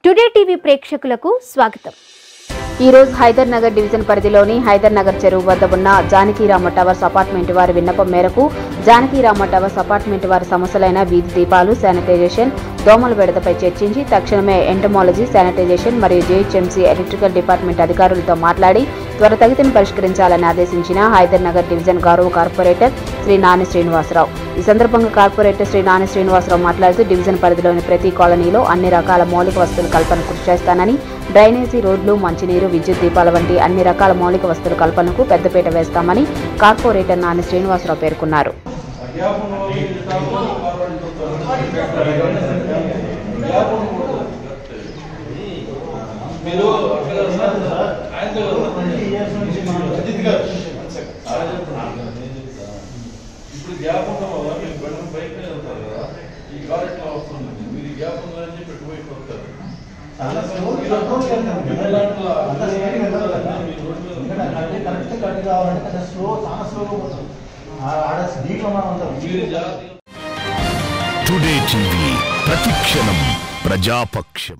today TV ప్రేక్షకులకు స్వాగతం ఈ రోజు హైదర్ నగర్ డివిజన్ పరిధిలోని హైదర్ నగర్ చెరువు వద్ద ఉన్న జానకీరామ టవర్స్ అపార్ట్మెంట్ వారి విన్నపం మేరకు జానకీరామ టవర్స్ అపార్ట్మెంట్ వారి సమస్యలైన వీధి దీపాలు శానిటైజేషన్ దోమల బెడదపై చర్చించి తక్షణమే ఎంటమాలజీ శానిటైజేషన్ మరియు జేహెచ్ఎంసీ ఎలక్ట్రికల్ డిపార్ట్మెంట్ అధికారులతో మాట్లాడి త్వరతగతిన పరిష్కరించాలని ఆదేశించిన హైదర్ నగర్ డివిజన్ గౌరవ కార్పొరేటర్ శ్రీ నాని శ్రీనివాసరావు ఈ సందర్భంగా కార్పొరేటర్ శ్రీ నాని శ్రీనివాసరావు మాట్లాడుతూ డివిజన్ పరిధిలోని ప్రతి కాలనీలో అన్ని రకాల మౌలిక వస్తువుల కల్పన కృషి చేస్తానని డ్రైనేజీ రోడ్లు మంచినీరు విద్యుత్ దీపాల వంటి అన్ని రకాల మౌలిక వస్తువుల కల్పనకు పెద్దపీట వేస్తామని కార్పొరేటర్ నాని శ్రీనివాసరావు పేర్కొన్నారు మీరు ఆయన ఇప్పుడు గ్యాప్ ఉండడం వల్ల మీరు బండి బైక్ మీద వెళ్తారు కదా ఈ కార్ ఇట్లా వస్తుంది మీరు ఈ గ్యాప్ ఉందని చెప్పి ఇటు వైపు వస్తారు చాలా స్లో కంట్రోల్ చేస్తాం మీ దాంట్లో అంత స్పీడ్ వెళ్ళాలి మీ రోడ్డు మీద ఎందుకంటే కరెక్ట్ కరెక్ట్ కట్ కావాలంటే కొంచెం స్లో చాలా స్లోగా పోతాం ఆ- ఆడ దీంట్లో మనం ఉంటాం మీరు జాగ్రత్తగా టుడే టీవీ ప్రతిక్షణం ప్రజాపక్షం